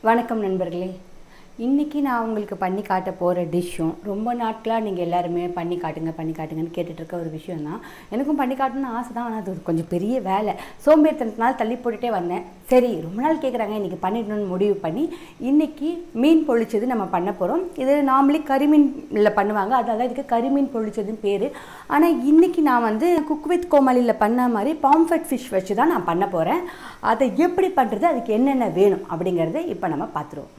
வணக்கம் நண்பர்களே இன்றைக்கி நான் உங்களுக்கு பண்ணி காட்ட போகிற டிஷ்ஷும் ரொம்ப நாட்களாக நீங்கள் எல்லாருமே பண்ணி காட்டுங்க பண்ணி காட்டுங்கன்னு கேட்டுட்டு இருக்க ஒரு விஷயம் தான் எனக்கும் பண்ணி காட்டணும்னு ஆசை தான் ஆனால் அது ஒரு கொஞ்சம் பெரிய வேலை சோம்பேறித்தனத்தினால தள்ளி போட்டுட்டே வந்தேன் சரி ரொம்ப நாள் கேட்குறாங்க இன்றைக்கி பண்ணிடணும்னு முடிவு பண்ணி இன்றைக்கி மீன் பொழிச்சது நம்ம பண்ண போகிறோம் இது நார்மலி கறிமீனில் பண்ணுவாங்க அதனால இதுக்கு கறிமீன் பொழிச்சதுன்னு பேர் ஆனால் இன்றைக்கி நான் வந்து குக் வித் கோமாளியில் பண்ண மாதிரி பாம்ஃபெட் ஃபிஷ் வச்சு தான் நான் பண்ண போகிறேன் அதை எப்படி பண்ணுறது அதுக்கு என்னென்ன வேணும் அப்படிங்கிறத இப்போ நம்ம பார்த்துருவோம்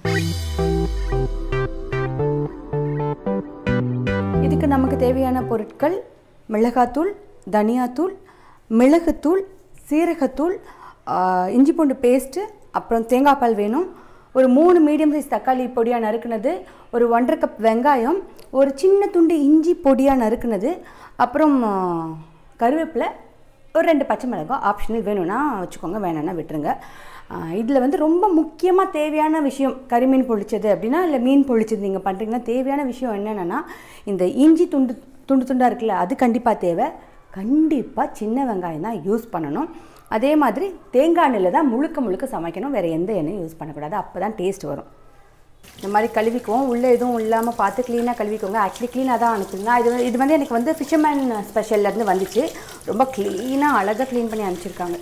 இதுக்கு நமக்கு தேவையான பொருட்கள் மிளகாத்தூள் தனியாத்தூள் மிளகுத்தூள் சீரகத்தூள் ஆஹ், இஞ்சி பூண்டு பேஸ்ட்டு அப்புறம் தேங்காய் பால் வேணும் ஒரு மூணு மீடியம் சைஸ் தக்காளி பொடியாக நறுக்குனது ஒரு ஒன்றரை கப் வெங்காயம் ஒரு சின்ன துண்டு இஞ்சி பொடியாக நறுக்குனது அப்புறம் ஆஹ், கருவேப்பிலை ஒரு ரெண்டு பச்சை மிளகாய் ஆப்ஷனல் வேணும்னா வச்சுக்கோங்க வேணும்னா விட்டுருங்க இதில் வந்து ரொம்ப முக்கியமாக தேவையான விஷயம் கறிமீன் பொழிச்சது அப்படின்னா இல்லை மீன் பொழிச்சது நீங்கள் பண்ணுறீங்கன்னா தேவையான விஷயம் என்னென்னா இந்த இஞ்சி துண்டு துண்டு துண்டாக இருக்குல்ல அது கண்டிப்பாக தேவை கண்டிப்பாக சின்ன வெங்காயம் தான் யூஸ் பண்ணணும் அதே மாதிரி தேங்காய் எண்ணெயில் தான் முழுக்க முழுக்க சமைக்கணும் வேறு எந்த எண்ணெயும் யூஸ் பண்ணக்கூடாது அப்போ தான் டேஸ்ட் வரும் இந்த மாதிரி கழுவிக்குவோம் உள்ளே எதுவும் இல்லாமல் பார்த்து க்ளீனாக கழுவிக்கோங்க ஆக்சுவலி க்ளீனாக தான் அனுப்புங்க இது வந்து- இது வந்து எனக்கு வந்து ஃபிஷர்மேன் ஸ்பெஷல்லேருந்து வந்துச்சு ரொம்ப க்ளீனாக அழகாக க்ளீன் பண்ணி அனுப்பிச்சிருக்காங்க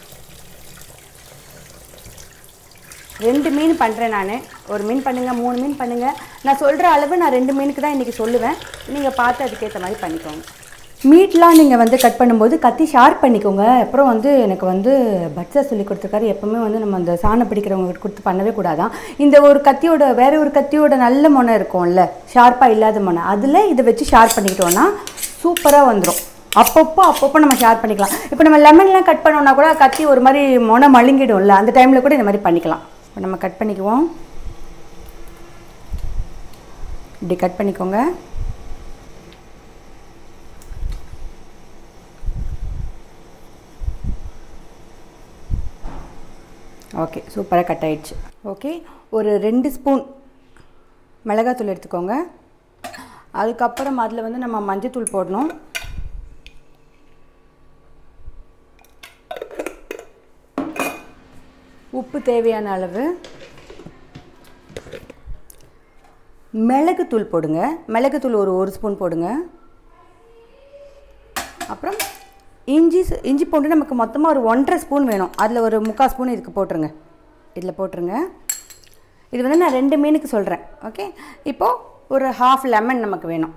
ரெண்டு மீன் பண்ணுறேன் நான் ஒரு மீன் பண்ணுங்கள் மூணு மீன் பண்ணுங்கள் நான் சொல்கிற அளவு நான் ரெண்டு மீனுக்கு தான் இன்றைக்கி சொல்லுவேன் நீங்கள் பார்த்து அதுக்கேற்ற மாதிரி பண்ணிக்கோங்க மீட்லாம் நீங்கள் வந்து கட் பண்ணும்போது கத்தி ஷார்ப் பண்ணிக்கோங்க அப்புறம் வந்து எனக்கு வந்து பட்சர் சொல்லி கொடுத்துருக்காரு எப்போவுமே வந்து நம்ம அந்த சாணம் பிடிக்கிறவங்க கொடுத்து பண்ணவே கூடாதான் இந்த ஒரு கத்தியோட வேற ஒரு கத்தியோட நல்ல மொனை இருக்கும்ல ஷார்ப்பாக இல்லாத மொனை அதில் இதை வச்சு ஷார்ப் பண்ணிக்கிட்டோன்னா சூப்பராக வந்துடும் அப்பப்போ அப்பப்போ நம்ம ஷேர் பண்ணிக்கலாம் இப்போ நம்ம லெமன்லாம் கட் பண்ணோம்னா கூட கத்தி ஒரு மாதிரி மொனை மழுங்கிடும்ல அந்த டைமில் கூட இந்த மாதிரி பண்ணிக்கலாம் இப்போ நம்ம கட் பண்ணிக்குவோம் இப்படி கட் பண்ணிக்கோங்க ஓகே சூப்பராக கட் ஆயிடுச்சு ஓகே ஒரு ரெண்டு ஸ்பூன் மிளகாத்தூள் எடுத்துக்கோங்க அதுக்கப்புறம் அதில் வந்து நம்ம மஞ்சத்தூள் போடணும் உப்பு தேவையான அளவு மிளகுத்தூள் போடுங்க மிளகுத்தூள் ஒரு ஒரு ஸ்பூன் போடுங்க அப்புறம் இஞ்சி ச- இஞ்சி பூண்டு நமக்கு மொத்தமாக ஒரு ஒன்றரை ஸ்பூன் வேணும் அதில் ஒரு முக்கால் ஸ்பூன் இதுக்கு போட்டுருங்க இதில் போட்டுருங்க இது வந்து நான் ரெண்டு மீனுக்கு சொல்கிறேன் ஓகே இப்போது ஒரு ஹாஃப் லெமன் நமக்கு வேணும்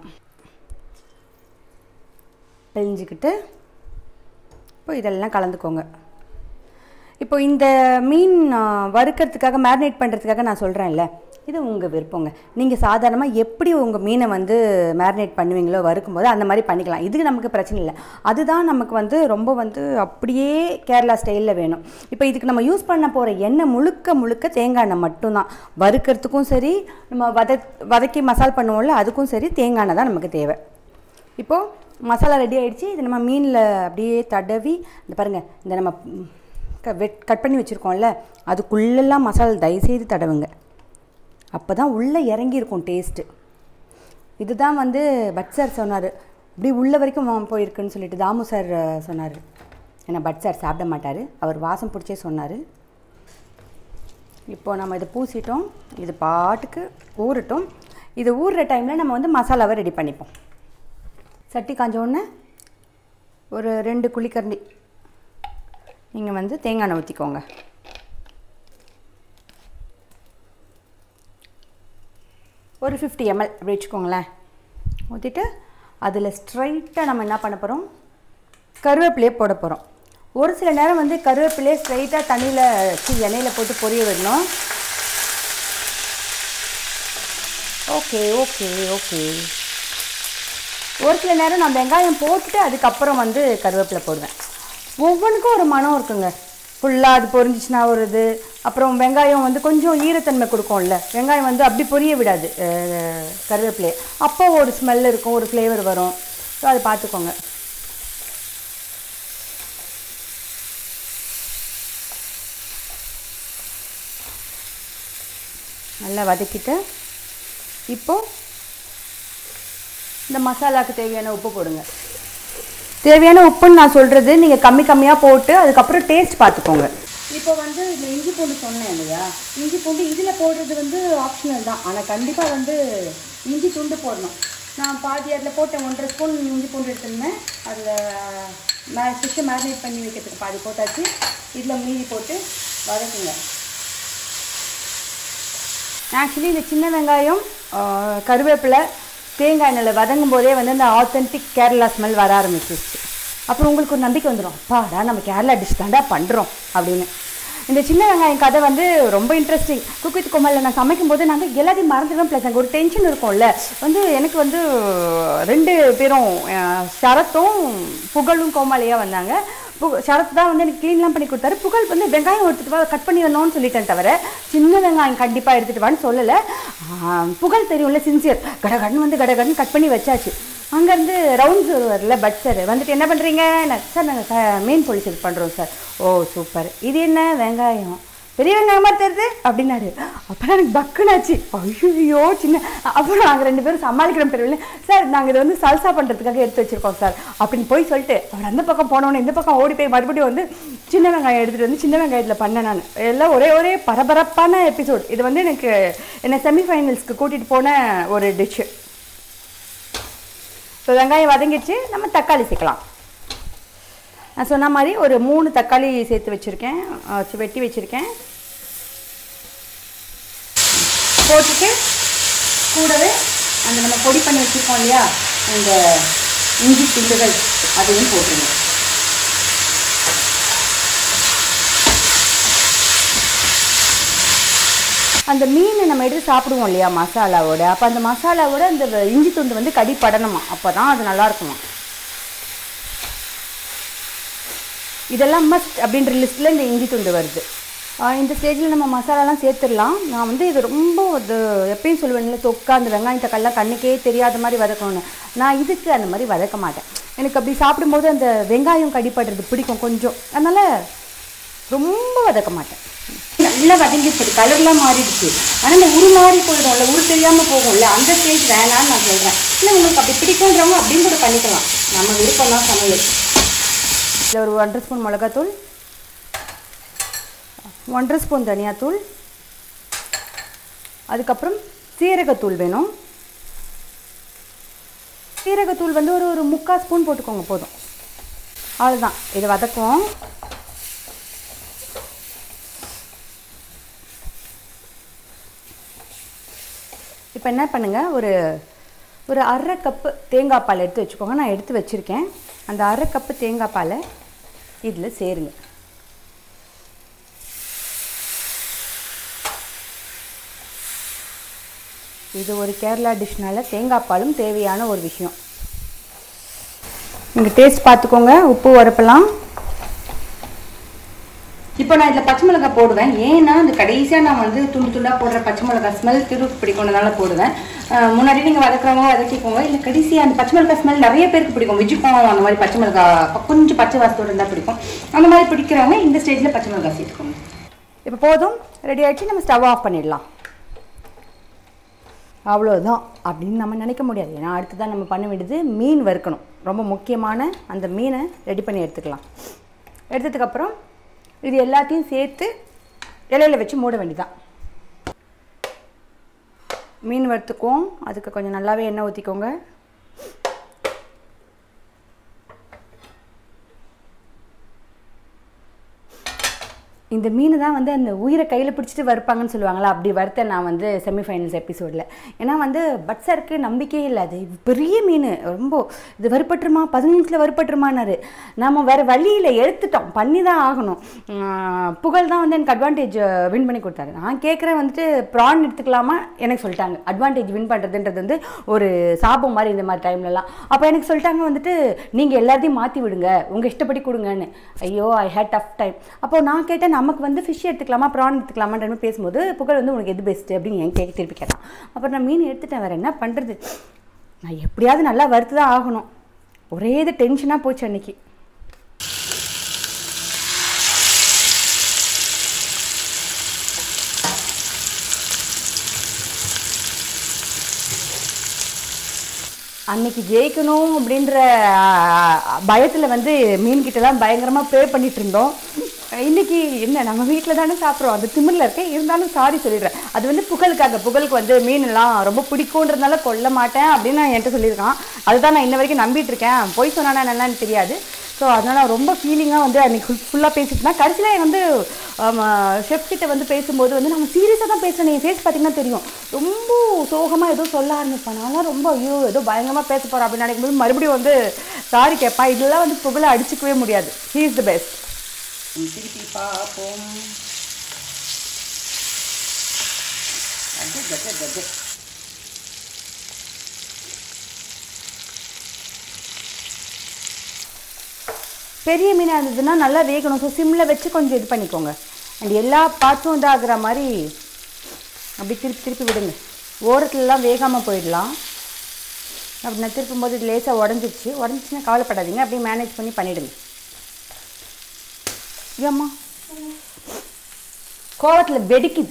பிழிஞ்சிக்கிட்டு இப்போ இதெல்லாம் கலந்துக்கோங்க இப்போ இந்த மீன் ஆ, வறுக்கிறதுக்காக மேரினேட் பண்ணுறதுக்காக நான் சொல்கிறேன்ல இது உங்கள் விருப்பங்க நீங்கள் சாதாரணமாக எப்படி உங்கள் மீனை வந்து மேரினேட் பண்ணுவீங்களோ வறுக்கும்போது அந்த மாதிரி பண்ணிக்கலாம் இதுக்கு நமக்கு பிரச்சனை இல்லை அதுதான் நமக்கு வந்து ரொம்ப வந்து அப்படியே கேரளா ஸ்டைலில் வேணும் இப்போ இதுக்கு நம்ம யூஸ் பண்ண போகிற எண்ணெய் முழுக்க முழுக்க தேங்காய் எண்ணெய் மட்டும்தான் வறுக்கிறதுக்கும் சரி நம்ம வத வதக்கி மசால் பண்ணுவோம்ல அதுக்கும் சரி தேங்காய் எண்ணெய் தான் நமக்கு தேவை இப்போது மசாலா ரெடி ஆயிடுச்சு இது நம்ம மீனில் அப்படியே தடவி இந்த பாருங்கள் இந்த நம்ம ம், க வெட் கட் பண்ணி வச்சுருக்கோம்ல அதுக்குள்ளெல்லாம் மசாலா தயவுசெய்து தடவுங்க அப்போ தான் உள்ளே இறங்கியிருக்கும் டேஸ்ட்டு இதுதான் வந்து பட் சார் சொன்னார் இப்படி உள்ள வரைக்கும் வா- போயிருக்குன்னு சொல்லிட்டு தாமு சார் சொன்னார் ஏன்னா பட் சார் சாப்பிட மாட்டார் அவர் வாசம் பிடிச்சே சொன்னார் இப்போ நம்ம இதை பூசிட்டோம் இது பாட்டுக்கு ஊறட்டும் இது ஊறுற டைமில் நம்ம வந்து மசாலாவை ரெடி பண்ணிப்போம் சட்டி காஞ்ச உடனே ஒரு ரெண்டு குழிக்கரண்டி நீங்கள் வந்து தேங்காய் எண்ணெய் ஊற்றிக்கோங்க ஒரு ஃபிஃப்டி எம்எல் அப்படி வச்சுக்கோங்களேன் ஊற்றிட்டு அதில் ஸ்ட்ரைட்டாக நம்ம என்ன பண்ண போகிறோம் கருவேப்பிலையே போட போகிறோம் ஒரு சில நேரம் வந்து கருவேப்பிலையே ஸ்ட்ரைட்டாக தண்ணியில் சி எண்ணெயில் போட்டு பொரிய விடணும் ஓகே ஓகே ஓகே ஒரு சில நேரம் நான் வெங்காயம் போட்டுட்டு அதுக்கப்புறம் வந்து கருவேப்பிலை போடுவேன் ஒவ்வொன்றுக்கும் ஒரு மனம் இருக்குங்க ஃபுல்லாக அது பொரிஞ்சிச்சுன்னா ஒரு இது அப்புறம் வெங்காயம் வந்து கொஞ்சம் ஈரத்தன்மை கொடுக்கும்ல வெங்காயம் வந்து அப்படி பொரிய விடாது அஹ், கருவேப்பிலையை அப்போ ஒரு ஸ்மெல் இருக்கும் ஒரு ஃப்ளேவர் வரும் ஸோ அதை பார்த்துக்கோங்க நல்லா வதக்கிட்டு இப்போது இந்த மசாலாவுக்கு தேவையான உப்பு போடுங்க தேவையான உப்புன்னு நான் சொல்கிறது நீங்கள் கம்மி கம்மியாக போட்டு அதுக்கப்புறம் டேஸ்ட் பார்த்துக்கோங்க இப்போ வந்து இந்த இஞ்சி பூண்டு சொன்னேன் இல்லையா இஞ்சி பூண்டு இதில் போடுறது வந்து ஆப்ஷனல் தான் ஆனால் கண்டிப்பாக வந்து இஞ்சி துண்டு போடணும் நான் பாதி அதில் போட்டேன் ஒன்றரை ஸ்பூன் இஞ்சி பூண்டு எடுத்திருந்தேன் அதில் மே ஃபிஷ்ஷை மேரினேட் பண்ணி வைக்கிறதுக்கு பாதி போட்டாச்சு இதில் மீதி போட்டு வதக்குங்க ஆக்சுவலி இந்த சின்ன வெங்காயம் ஆ, கருவேப்பிலை தேங்காய் எண்ணெயில் வதங்கும் போதே வந்து அந்த ஆத்தென்டிக் கேரளா ஸ்மெல் வர ஆரம்பிச்சிருச்சு அப்புறம் உங்களுக்கு ஒரு நம்பிக்கை வந்துடும் அப்பாடா நம்ம கேரளா டிஷ் தாண்டா பண்ணுறோம் அப்படின்னு இந்த சின்ன வெங்காயம் கதை வந்து ரொம்ப இன்ட்ரெஸ்டிங் குக் வித் கோமாளில் நான் சமைக்கும் போது நாங்கள் எல்லாத்தையும் மறந்துடுவோம் ப்ளஸ் அங்கே ஒரு டென்ஷன் இருக்கும்ல வந்து எனக்கு வந்து ரெண்டு பேரும் அஹ், சரத்தும் புகழும் கோமாளியாக வந்தாங்க பு சரத் தான் வந்து எனக்கு க்ளீன்லாம் பண்ணி கொடுத்தாரு புகழ் வந்து வெங்காயம் எடுத்துட்டு வா கட் பண்ணி வரணும்னு சொல்லிட்டேன் தவிர சின்ன வெங்காயம் கண்டிப்பாக எடுத்துட்டு வான்னு சொல்லலை ஆஹ், புகழ் தெரியும்ல சின்சியர் கடகடன் வந்து கடகடன் கட் பண்ணி வச்சாச்சு அங்கேருந்து ரவுண்ட்ஸ் வருவார்ல பட் சார் வந்துட்டு என்ன பண்ணுறீங்க சார் நாங்கள் மீன் பொலிசல் பண்ணுறோம் சார் ஓ சூப்பர் இது என்ன வெங்காயம் பெரிய வெங்காயமா தெரியுது அப்படின்னாரு அப்புறம் எனக்கு பக்குனாச்சு ஐயோ சின்ன அப்புறம் நாங்கள் ரெண்டு பேரும் சமாளிக்கிறோம் தெரியல சார் நாங்கள் இதை வந்து சல்சா பண்ணுறதுக்காக எடுத்து வச்சிருக்கோம் சார் அப்படின்னு போய் சொல்லிட்டு அவர் அந்த பக்கம் போனோன்னே இந்த பக்கம் ஓடி போய் மறுபடியும் வந்து சின்ன வெங்காயம் எடுத்துகிட்டு வந்து சின்ன வெங்காயத்தில் பண்ணேன் நான் எல்லாம் ஒரே ஒரே பரபரப்பான எபிசோட் இது வந்து எனக்கு என்னை செமிஃபைனல்ஸ்க்கு கூட்டிகிட்டு போன ஒரு டிஷ்ஷு ஸோ வெங்காயம் வதங்கிடுச்சு நம்ம தக்காளி சேர்க்கலாம் நான் சொன்ன மாதிரி ஒரு மூணு தக்காளி சேர்த்து வச்சுருக்கேன் வச்சு வெட்டி வச்சுருக்கேன் போட்டுட்டு கூடவே அந்த நம்ம பொடி பண்ணி வச்சுருக்கோம் இல்லையா அந்த இஞ்சி துண்டுகள் அதையும் போட்டுருங்க அந்த மீன் நம்ம எடுத்து சாப்பிடுவோம் இல்லையா மசாலாவோட அப்போ அந்த மசாலாவோட அந்த இஞ்சி துண்டு வந்து கடி படணுமா அப்போ தான் அது நல்லா இருக்குமா இதெல்லாம் மஸ்ட் அப்படின்ற லிஸ்ட்டில் இந்த இஞ்சி துண்டு வருது ஆஹ் இந்த ஸ்டேஜில் நம்ம மசாலாலாம் சேர்த்துடலாம் நான் வந்து இது ரொம்ப இது எப்பயும் சொல்லுவேன்ல தொக்கா அந்த வெங்காயம் தக்காளிலாம் கண்ணுக்கே தெரியாத மாதிரி வதக்கணும்னு நான் இதுக்கு அந்த மாதிரி வதக்க மாட்டேன் எனக்கு அப்படி சாப்பிடும்போது அந்த வெங்காயம் கடிப்படுறது பிடிக்கும் கொஞ்சம் அதனால் ரொம்ப வதக்க மாட்டேன் நல்லா வதங்கிடுச்சு கலர்லாம் மாறிடுச்சு ஆனால் இந்த உரு மாறி போயிடும்ல உரு தெரியாமல் போகும்ல அந்த ஸ்டேஜ் வேணான்னு நான் சொல்கிறேன் இல்லை உங்களுக்கு அப்படி பிடிக்குன்றவங்க அப்படின்னு கூட பண்ணிக்கலாம் நம்ம விருப்பம் தான் சமையல் இதில் ஒரு ஒன்றரை ஸ்பூன் மிளகாத்தூள் ஒன்றரை ஸ்பூன் தனியாத்தூள் அதுக்கப்புறம் சீரகத்தூள் வேணும் சீரகத்தூள் வந்து ஒரு ஒரு முக்கால் ஸ்பூன் போட்டுக்கோங்க போதும் அவ்வளோதான் இதை வதக்குவோம் இப்போ என்ன பண்ணுங்கள் ஒரு ஒரு அரை கப்பு தேங்காய் பால் எடுத்து வச்சுக்கோங்க நான் எடுத்து வச்சுருக்கேன் அந்த அரை கப்பு தேங்காய் பாலை இதில் சேருங்க இது ஒரு கேரளா டிஷ்னால தேங்காய் பாலும் தேவையான ஒரு விஷயம் நீங்கள் டேஸ்ட் பார்த்துக்கோங்க உப்பு உரப்பெல்லாம் இப்போ நான் இதில் பச்சை மிளகாய் போடுவேன் ஏன்னா அந்த கடைசியாக நான் வந்து துண்டு துண்டாக போடுற பச்சை மிளகாய் ஸ்மெல் திரு பிடிக்கும்னால போடுவேன் அஹ் முன்னாடி நீங்கள் வதக்குறவங்க வதக்கிக்கோங்க இல்லை கடைசியாக அந்த பச்சை மிளகாய் ஸ்மெல் நிறைய பேருக்கு பிடிக்கும் விஜிக்கும் அந்த மாதிரி பச்சை மிளகாய் கொஞ்சம் பச்சை வாசத்தோடு இருந்தால் பிடிக்கும் அந்த மாதிரி பிடிக்கிறவங்க இந்த ஸ்டேஜில் பச்சை மிளகாய் சேர்த்துக்கோங்க இப்போ போதும் ரெடி ஆகிடுச்சு நம்ம ஸ்டவ் ஆஃப் பண்ணிடலாம் அவ்வளோதான் அப்படின்னு நம்ம நினைக்க முடியாது ஏன்னா அடுத்ததான் நம்ம பண்ண வேண்டியது மீன் வறுக்கணும் ரொம்ப முக்கியமான அந்த மீனை ரெடி பண்ணி எடுத்துக்கலாம் எடுத்ததுக்கப்புறம் இது எல்லாத்தையும் சேர்த்து இலையில வச்சு மூட வேண்டியதான் மீன் வறுத்துக்குவோம் அதுக்கு கொஞ்சம் நல்லாவே எண்ணெய் ஊற்றிக்கோங்க இந்த மீன் தான் வந்து அந்த உயிரை கையில் பிடிச்சிட்டு வறுப்பாங்கன்னு சொல்லுவாங்களா அப்படி வறுத்தேன் நான் வந்து செமிஃபைனல்ஸ் எபிசோடில் ஏன்னா வந்து பட்ஸருக்கு நம்பிக்கையே இல்லை அது பெரிய மீன் ரொம்ப இது வறுப்பட்டுருமா பதினஞ்சில் வறுப்பட்டுருமானாரு நம்ம வேறு வழியில் எடுத்துட்டோம் பண்ணி தான் ஆகணும் ஆஹ் புகழ் தான் வந்து எனக்கு அட்வான்டேஜ் வின் பண்ணி கொடுத்தாரு நான் கேட்குறேன் வந்துட்டு ப்ரான் எடுத்துக்கலாமா எனக்கு சொல்லிட்டாங்க அட்வான்டேஜ் வின் பண்ணுறதுன்றது வந்து ஒரு சாபம் மாதிரி இந்த மாதிரி டைம்லலாம் அப்போ எனக்கு சொல்லிட்டாங்க வந்துட்டு நீங்கள் எல்லாத்தையும் மாற்றி விடுங்க உங்கள் இஷ்டப்படி கொடுங்கன்னு ஐயோ ஐ ஹேட் டஃப் டைம் அப்போ நான் கேட்டேன் நமக்கு வந்து ஃபிஷ் எடுத்துக்கலாமா ப்ரான் எடுத்துக்கலாமான்ற மாதிரி பேசும்போது புகழ் வந்து உனக்கு எது பெஸ்ட்டு அப்படின்னு என் கேட்க திருப்பி கேட்டான் அப்புறம் நான் மீன் எடுத்துட்டேன் வேறு என்ன பண்ணுறது நான் எப்படியாவது நல்லா வறுத்து தான் ஆகணும் ஒரே இது டென்ஷனாக போச்சு அன்னைக்கு அன்னைக்கு ஜெயிக்கணும் அப்படின்ற பயத்தில் வந்து மீன்கிட்டலாம் பயங்கரமாக ப்ரே பண்ணிட்டு இருந்தோம் இன்னைக்கு என்ன நம்ம வீட்டில் தானே சாப்பிட்றோம் அது திமிரில் இருக்கேன் இருந்தாலும் சாரி சொல்லிடுறேன் அது வந்து புகழுக்காக புகழுக்கு வந்து மீன்லாம் ரொம்ப பிடிக்குன்றதுனால கொல்ல மாட்டேன் அப்படின்னு நான் என்கிட்ட சொல்லியிருக்கான் அதுதான் நான் இன்ன வரைக்கும் நம்பிட்டு இருக்கேன் போய் சொன்னானா என்னன்னு தெரியாது ஸோ அதனால் ரொம்ப ஃபீலிங்காக வந்து அன்றைக்கி ஃபுல்லாக பேசிட்டு இருந்தேன் கடைசியில் என் வந்து ஷெஃப் கிட்ட வந்து பேசும்போது வந்து நம்ம சீரியஸாக தான் பேசுகிறேன் நீங்கள் ஃபேஸ் பார்த்தீங்கன்னா தெரியும் ரொம்ப சோகமாக ஏதோ சொல்ல ஆரம்பிப்பேன் நான்லாம் ரொம்ப ஐயோ ஏதோ பயங்கரமாக பேச போகிறோம் அப்படின்னு நினைக்கும்போது மறுபடியும் வந்து சாரி கேட்பா இதெல்லாம் வந்து புகழை அடிச்சுக்கவே முடியாது ஹீ இஸ் த பெஸ்ட் திருப்பி பார்ப்போம் அது கஜ கஜ பெரிய மீனாக இருந்ததுன்னா நல்லா வேகணும் ஸோ சிம்மில் வச்சு கொஞ்சம் இது பண்ணிக்கோங்க அண்ட் எல்லா பார்ட்ஸும் இதாகிற மாதிரி அப்படி திருப்பி திருப்பி விடுங்க ஓரத்துலலாம் வேகாமல் போயிடலாம் அப்படி நான் திருப்பும் போது இது லேசாக உடஞ்சிருச்சு உடஞ்சிச்சுன்னா கவலைப்படாதீங்க அப்படியே மேனேஜ் பண்ணி பண்ணிவிடுங்க ஏம்மா கோவத்தில் வெடிக்குது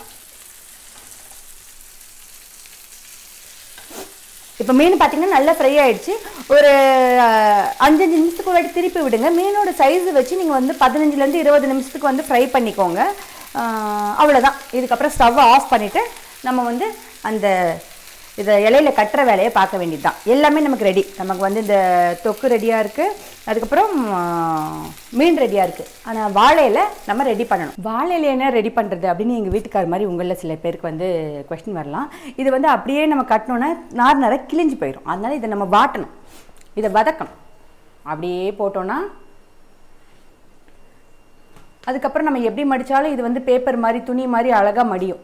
இப்போ மீன் பார்த்தீங்கன்னா நல்லா ஃப்ரை ஆயிடுச்சு ஒரு அஹ், அஞ்சஞ்சு நிமிஷத்துக்கு ஒரு வாட்டி திருப்பி விடுங்க மீனோட சைஸ் வச்சு நீங்கள் வந்து பதினஞ்சுலேருந்து இருபது நிமிஷத்துக்கு வந்து ஃப்ரை பண்ணிக்கோங்க அஹ், அவ்வளவுதான் இதுக்கப்புறம் ஸ்டவ்வை ஆஃப் பண்ணிவிட்டு நம்ம வந்து அந்த இதை இலையில கட்டுற வேலையை பார்க்க வேண்டியது தான் எல்லாமே நமக்கு ரெடி நமக்கு வந்து இந்த தொக்கு ரெடியாக இருக்குது அதுக்கப்புறம் அஹ், மீன் ரெடியாக இருக்குது ஆனால் வாழையில நம்ம ரெடி பண்ணணும் வாழையில என்ன ரெடி பண்ணுறது அப்படின்னு எங்கள் வீட்டுக்கார் மாதிரி உங்களில் சில பேருக்கு வந்து கொஸ்டின் வரலாம் இது வந்து அப்படியே நம்ம கட்டினோன்னா நார் நார கிழிஞ்சு போயிடும் அதனால இதை நம்ம வாட்டணும் இதை வதக்கணும் அப்படியே போட்டோன்னா அதுக்கப்புறம் நம்ம எப்படி மடித்தாலும் இது வந்து பேப்பர் மாதிரி துணி மாதிரி அழகாக மடியும்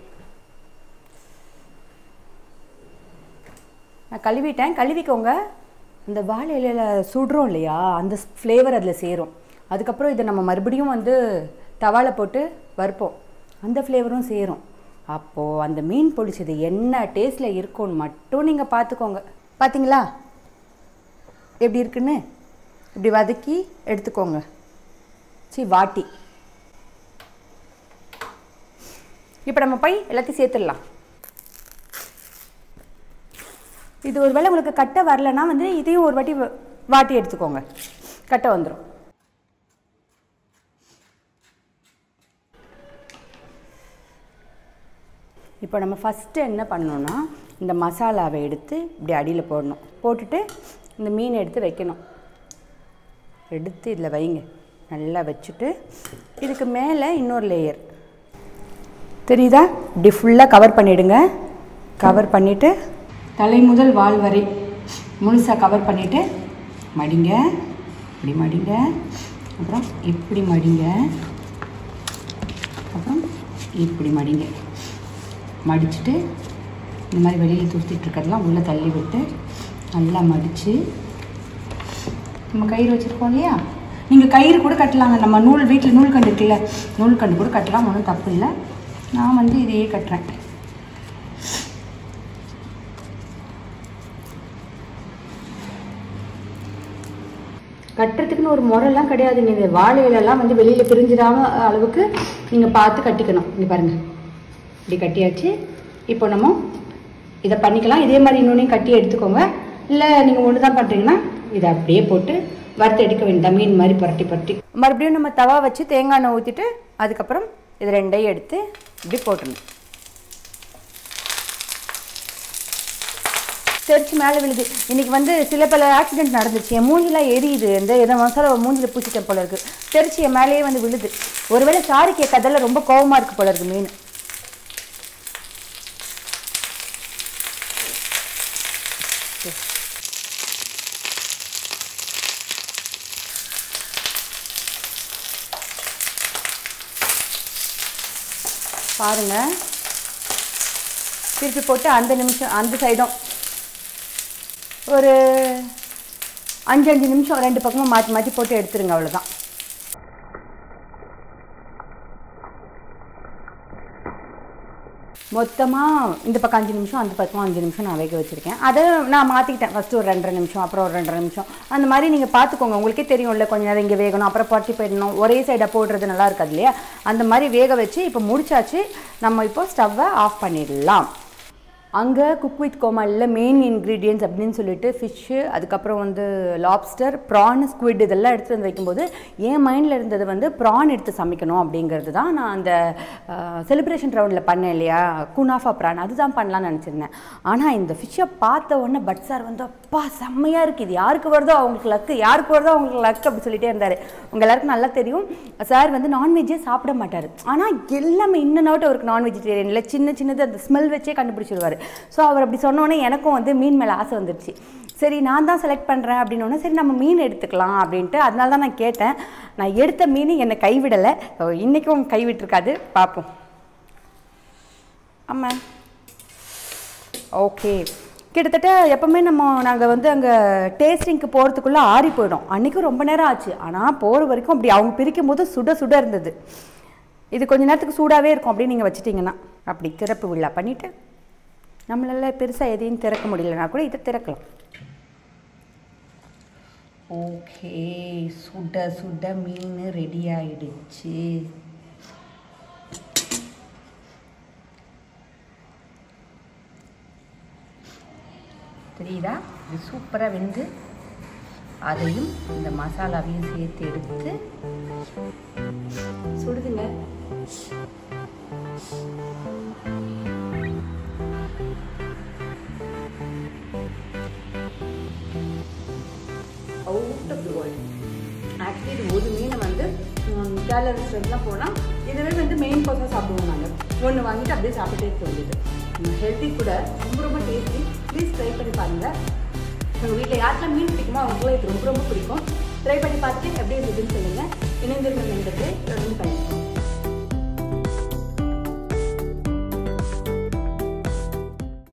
நான் கழுவிட்டேன் கழுவிக்கோங்க இந்த வாழை இலையில சுடுறோம் இல்லையா அந்த ஃப்ளேவர் அதில் சேரும் அதுக்கப்புறம் இதை நம்ம மறுபடியும் வந்து தவால போட்டு வறுப்போம் அந்த ஃப்ளேவரும் சேரும் அப்போது அந்த மீன் பொடிச்சது என்ன டேஸ்ட்டில் இருக்கும்னு மட்டும் நீங்கள் பார்த்துக்கோங்க பார்த்தீங்களா எப்படி இருக்குன்னு இப்படி வதக்கி எடுத்துக்கோங்க சி வாட்டி இப்போ நம்ம போய் எல்லாத்தையும் சேர்த்துடலாம் இது ஒரு வேளை உங்களுக்கு கட்டை வரலன்னா வந்து இதையும் ஒரு வாட்டி வ- வாட்டி எடுத்துக்கோங்க கட்டை வந்துடும் இப்போ நம்ம ஃபஸ்ட்டு என்ன பண்ணணும்னா இந்த மசாலாவை எடுத்து இப்படி அடியில் போடணும் போட்டுட்டு இந்த மீன் எடுத்து வைக்கணும் எடுத்து இதில் வைங்க நல்லா வச்சுட்டு இதுக்கு மேலே இன்னொரு லேயர் தெரியுதா இப்படி ஃபுல்லாக கவர் பண்ணிவிடுங்க கவர் பண்ணிவிட்டு தலை முதல் வால் வரை முழுசாக கவர் பண்ணிவிட்டு மடிங்க இப்படி மடிங்க அப்புறம் இப்படி மடிங்க அப்புறம் இப்படி மடிங்க மடிச்சுட்டு இந்த மாதிரி வெளியில் துருத்திட்டு இருக்கிறதெல்லாம் உள்ளே தள்ளி விட்டு நல்லா மடித்து நம்ம கயிறு வச்சுருக்கோம் இல்லையா நீங்கள் கயிறு கூட கட்டலாங்க நம்ம நூல் வீட்டில் நூல் கண்டு இருக்குல்ல நூல் கண்டு கூட கட்டலாம் ஒன்றும் தப்பு இல்லை நான் வந்து இதையே கட்டுறேன் கட்டுறதுக்குன்னு ஒரு முறைலாம் கிடையாதுங்க இந்த வாழை இலைலாம் வந்து வெளியில் பிரிஞ்சிடாம அளவுக்கு நீங்கள் பார்த்து கட்டிக்கணும் இங்கே பாருங்கள் இப்படி கட்டியாச்சு இப்போ நம்ம இதை பண்ணிக்கலாம் இதே மாதிரி இன்னொன்றையும் கட்டி எடுத்துக்கோங்க இல்லை நீங்கள் ஒன்று தான் பண்ணுறீங்கன்னா இதை அப்படியே போட்டு வறுத்து எடுக்க வேண்டாம் மீன் மாதிரி புரட்டி புரட்டி மறுபடியும் நம்ம தவா வச்சு தேங்காய் எண்ணெய் ஊற்றிட்டு அதுக்கப்புறம் இது ரெண்டையும் எடுத்து இப்படி போட்டுடணும் தெரிச்சு மேலே விழுது இன்னைக்கு வந்து சில பல ஆக்சிடென்ட் நடந்துச்சு என் மூஞ்சிலாம் எரியுது இந்த எதோ மசாலா மூஞ்சில பூச்சிட்டேன் போல இருக்கு தெரிச்சு என் மேலேயே வந்து விழுது ஒருவேளை சாரி கேட்கறதெல்லாம் ரொம்ப கோவமா இருக்கு போல இருக்கு மீன் பாருங்க திருப்பி போட்டு அந்த நிமிஷம் அந்த சைடும் ஒரு அஞ்சு அஞ்சு நிமிஷம் ரெண்டு பக்கமும் மாற்றி மாற்றி போட்டு எடுத்துருங்க அவ்வளோதான் மொத்தமாக இந்த பக்கம் அஞ்சு நிமிஷம் அந்த பக்கம் அஞ்சு நிமிஷம் நான் வேக வச்சுருக்கேன் அதை நான் மாற்றிக்கிட்டேன் ஃபஸ்ட்டு ஒரு ரெண்டரை நிமிஷம் அப்புறம் ஒரு ரெண்டரை நிமிஷம் அந்த மாதிரி நீங்கள் பார்த்துக்கோங்க உங்களுக்கே தெரியும்ல கொஞ்ச நேரம் இங்கே வேகணும் அப்புறம் புரட்டி போயிடணும் ஒரே சைடாக போடுறது நல்லா இருக்காது இல்லையா அந்த மாதிரி வேக வச்சு இப்போ முடிச்சாச்சு நம்ம இப்போ ஸ்டவ்வை ஆஃப் பண்ணிடலாம் அங்கே குக் வித் கோமாளில் மெயின் இன்க்ரீடியன்ஸ் அப்படின்னு சொல்லிட்டு ஃபிஷ்ஷு அதுக்கப்புறம் வந்து லாப்ஸ்டர் ப்ரான் ஸ்குவிட் இதெல்லாம் எடுத்துகிட்டு வந்து வைக்கும்போது என் மைண்டில் இருந்தது வந்து ப்ரான் எடுத்து சமைக்கணும் அப்படிங்கிறது தான் நான் அந்த செலிப்ரேஷன் ரவுண்டில் பண்ணேன் இல்லையா குனாஃபா ப்ரான் அதுதான் பண்ணலாம்னு நினச்சிருந்தேன் ஆனால் இந்த ஃபிஷ்ஷை பார்த்த உடனே பட் சார் வந்து அப்பா செம்மையாக இருக்குது இது யாருக்கு வருதோ அவங்களுக்கு லக்கு யாருக்கு வருதோ அவங்களுக்கு லக்கு அப்படி சொல்லிட்டே இருந்தார் உங்கள் எல்லாருக்கும் நல்லா தெரியும் சார் வந்து நான்வெஜ்ஜே சாப்பிட மாட்டார் ஆனால் எல்லாமே இன்னும் அவுட் அவருக்கு நான் வெஜிடேரியனில் சின்ன சின்னது அந்த ஸ்மெல் வச்சே கண்டுபிடிச்சிருவார் ஸோ அவர் அப்படி சொன்னோன்னே எனக்கும் வந்து மீன் மேலே ஆசை வந்துடுச்சு சரி நான் தான் செலக்ட் பண்ணுறேன் அப்படின்னோடனே சரி நம்ம மீன் எடுத்துக்கலாம் அப்படின்ட்டு அதனால தான் நான் கேட்டேன் நான் எடுத்த மீன் என்னை கைவிடலை ஸோ இன்றைக்கும் கைவிட்டிருக்காது பார்ப்போம் ஆமாம் ஓகே கிட்டத்தட்ட எப்போவுமே நம்ம நாங்கள் வந்து அங்கே டேஸ்டிங்க்கு போகிறதுக்குள்ளே ஆறி போயிடும் அன்றைக்கும் ரொம்ப நேரம் ஆச்சு ஆனால் போகிற வரைக்கும் அப்படி அவங்க பிரிக்கும் போது சுட சுட இருந்தது இது கொஞ்ச நேரத்துக்கு சூடாகவே இருக்கும் அப்படின்னு நீங்கள் வச்சிட்டிங்கன்னா அப்படி திறப்பு விழா பண்ணிவிட்டு நம்மளால பெருசாக எதையும் திறக்க முடியலனா கூட இதை திறக்கலாம் ஓகே சுட சுட மீன் ரெடி ஆயிடுச்சு தெரியுதா இது சூப்பராக வெந்து அதையும் இந்த மசாலாவையும் சேர்த்து எடுத்து சுடுதுங்க out of the world actually இது ஒரு மீனை வந்து கேரளா ரெஸ்டாரண்ட்லாம் போனால் இதுவே வந்து மெயின் பர்சன் சாப்பிடுவோம் நாங்கள் ஒன்று வாங்கிட்டு அப்படியே சாப்பிட்டே தோணுது ஹெல்த்தி கூட ரொம்ப ரொம்ப டேஸ்டி ப்ளீஸ் ட்ரை பண்ணி பாருங்கள் உங்கள் வீட்டில் யாருக்கெல்லாம் மீன் பிடிக்குமோ அவங்களுக்குலாம் இது ரொம்ப ரொம்ப பிடிக்கும் ட்ரை பண்ணி பார்த்துட்டு எப்படி இருந்ததுன்னு சொல்லுங்கள் இணைந்திருந்த நண்பர்களே தொடர்ந்து பண்ணிக்கோங்க